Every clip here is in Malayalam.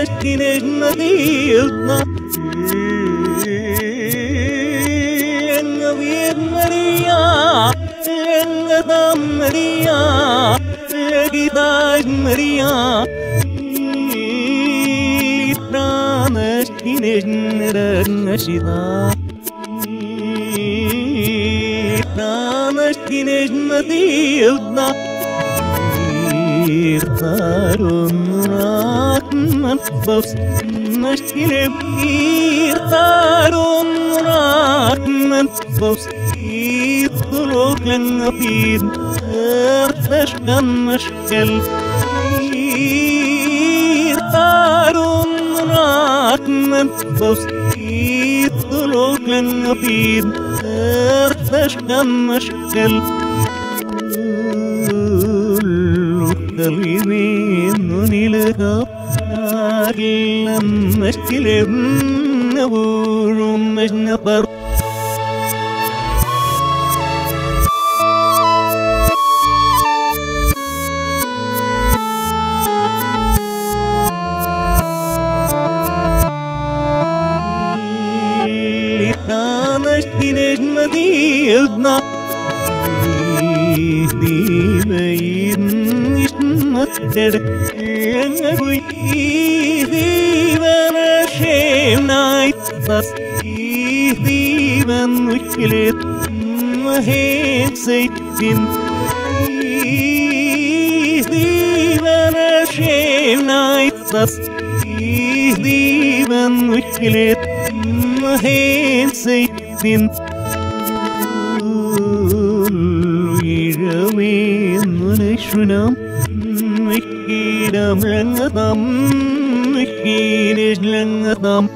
Maria, Enga Vir Maria, Enga Dam Maria, Egidaj Maria, Itranas Kineshnerashida, Itranas Kineshmadilna, Irtarun Rakman Bos, Nashkinem Irtarun Rakman Bos, Irtuloklen Apid, Ertashkan Mashkel, Irtarun Rakman Bos, Irtuloklen Apid, Ertashkan Mashkel, ൂഴും مدينة ദീവയിൻ ഇസ്മത്തർ ഞങ്ങുയി ദീവനഷേനായി ഈ ദീവൻ മുക്കിലെ മഹേസൈത്തിൻ ദീവനഷേനായി ഈ ദീവൻ മുക്കിലെ മഹേസൈത്തിൻ ഇഴവേന്നുനശുനം മിക്കീടം ലങ്ങതം മിക്കീരിസ് ലങ്ങതം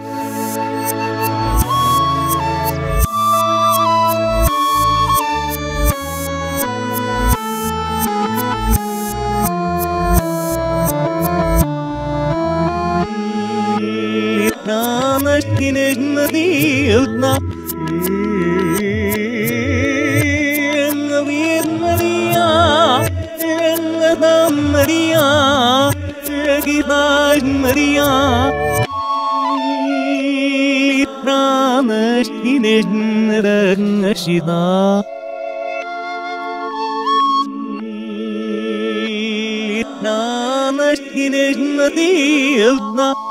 Nagmadiilna Enga Vir Maria Enga Dam Maria Egidaj Maria Litranashtinejnrangashida Litranashtinejnadiilna